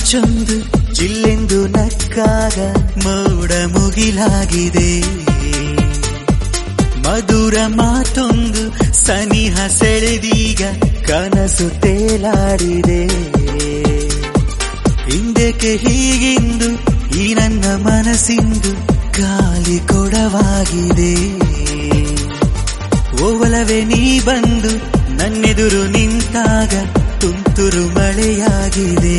ಮಿಂಚೊಂದು ಚಿಲ್ಲೆಂದು ನಕ್ಕಾಗ ಮೋಡ ಮುಗಿಲಾಗಿದೆ ಮಧುರ ಮಾತೊಂದು ಸನಿಹ ಸೆಳೆದೀಗ ಕನಸು ತೇಲಾಡಿದೆ ಹಿಂದಕ್ಕೆ ಹೀಗಿಂದು ಈ ನನ್ನ ಮನಸ್ಸಿಂದು ಗಾಲಿ ಕೊಡವಾಗಿದೆ ಓವಲವೇ ನೀ ಬಂದು ನನ್ನೆದುರು ನಿಂತಾಗ ತುಂತುರು ಮಳೆಯಾಗಿದೆ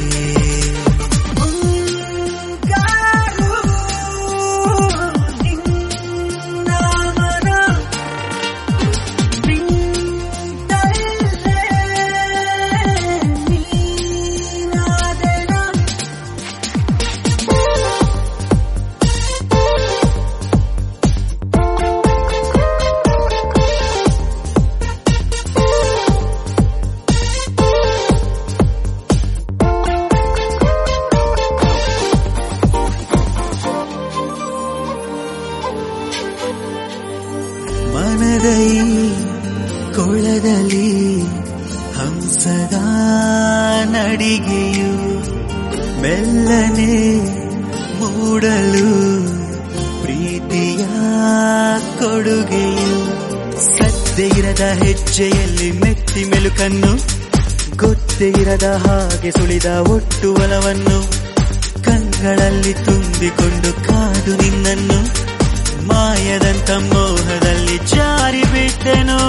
ಮನದೈ ಕೊಳದಲ್ಲಿ ಹಂಸದ ನಡಿಗೆಯು ಮೆಲ್ಲನೆ ಮೂಡಲು ಪ್ರೀತಿಯ ಕೊಡುಗೆಯು ಸದ್ದೆ ಇರದ ಹೆಜ್ಜೆಯಲ್ಲಿ ಮೆಟ್ಟಿ ಮೆಲುಕನ್ನು ಗೊತ್ತೇ ಇರದ ಹಾಗೆ ಸುಳಿದ ಒಟ್ಟು ಒಲವನ್ನು ಕಂಗಳಲ್ಲಿ ತುಂಬಿಕೊಂಡು ಕಾದು ನಿನ್ನನ್ನು ಮಾಯದಂತ ಮೋಹದಲ್ಲಿ ಜಾರಿ ಬಿಟ್ಟೆನು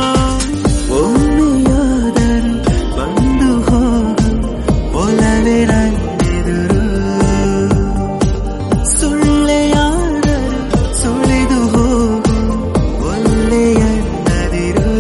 ಒಮ್ಮೆಯಾದರೂ ಬಂದು ಹೋಗು ಒಲವೇ ನನ್ನೆದುರು ಸುಳ್ಳೆಯಾದರೂ ಸುಳಿದು ಹೋಗು ಒಳ್ಳೆಯನ್ನದಿರು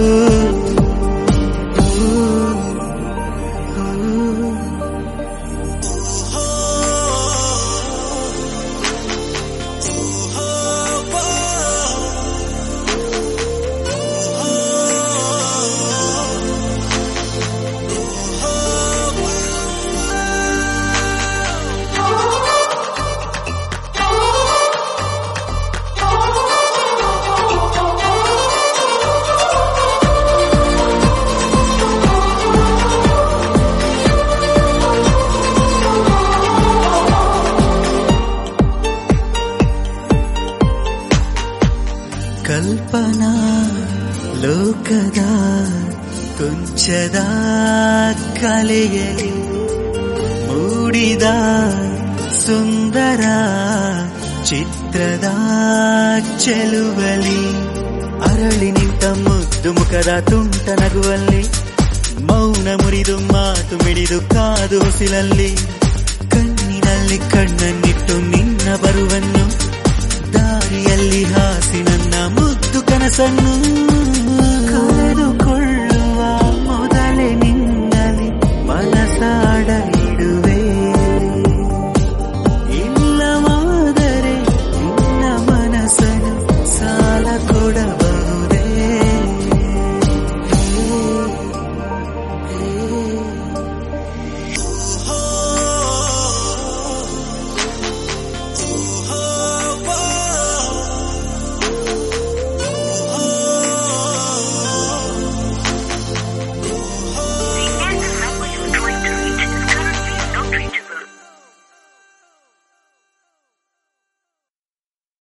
ಕಲ್ಪನಾ ಲೋಕದ ಕೊಂಚದ ಕಲೆಯಲಿ ಮೂಡಿದ ಸುಂದರ ಚಿತ್ರದ ಚೆಲುವಲಿ ಅರಳಿ ನಿಂತ ಮುದ್ದು ಮುಖದ ತುಂಟ ನಗುವಲ್ಲಿ ಮೌನ ಮುರಿದು ಮಾತು ಮಿಡಿದು ಕಾದು ಹೊಸಿಲಲ್ಲಿ ಕಣ್ಣಿನಲ್ಲಿ ಕಣ್ಣನ್ನಿಟ್ಟು ನಿನ್ನ ಬರುವನ್ನು ದಾರಿಯಲ್ಲಿ ಹಾಸಿ ನನ್ನ ಮುದ್ದು ಕನಸನ್ನು ಕಳೆದುಕೋ